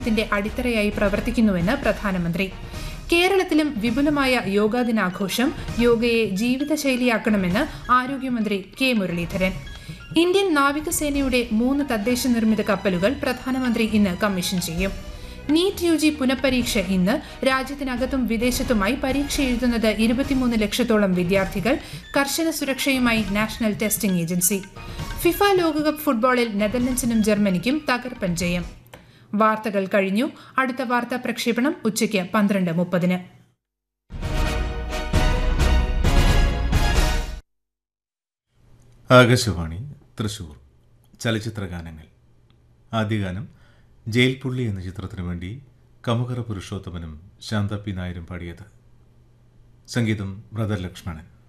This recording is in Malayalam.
ത്തിന്റെ അടിത്തറയായി പ്രവർത്തിക്കുന്നുവെന്ന് പ്രധാനമന്ത്രി കേരളത്തിലും വിപുലമായ യോഗാ ദിനാഘോഷം യോഗയെ ജീവിതശൈലിയാക്കണമെന്ന് ആരോഗ്യമന്ത്രി കെ മുരളീധരൻ ഇന്ത്യൻ നാവികസേനയുടെ മൂന്ന് തദ്ദേശ നിർമ്മിത കപ്പലുകൾ പ്രധാനമന്ത്രി ഇന്ന് കമ്മീഷൻ ചെയ്യും നീറ്റ് യു ജി പുനഃപരീക്ഷ ഇന്ന് രാജ്യത്തിനകത്തും വിദേശത്തുമായി പരീക്ഷ എഴുതുന്നത് ഇരുപത്തിമൂന്ന് ലക്ഷത്തോളം വിദ്യാർത്ഥികൾ കർശന സുരക്ഷയുമായി നാഷണൽ ടെസ്റ്റിംഗ് ഏജൻസി ഫിഫ ലോകകപ്പ് ഫുട്ബോളിൽ നെതർലൻഡ്സിനും ജർമ്മനിക്കും തകർപ്പൻ ജയം വാർത്തകൾ കഴിഞ്ഞു അടുത്ത വാർത്താ പ്രക്ഷേപണം ഉച്ചയ്ക്ക് പന്ത്രണ്ട് മുപ്പതിന് ആകാശവാണി തൃശൂർ ചലച്ചിത്ര ഗാനങ്ങൾ ആദ്യഗാനം ജയിൽ പുള്ളി എന്ന ചിത്രത്തിനു വേണ്ടി കമുകറ പുരുഷോത്തമനും ശാന്ത പി നായരും പാടിയത് സംഗീതം ബ്രദർ ലക്ഷ്മണൻ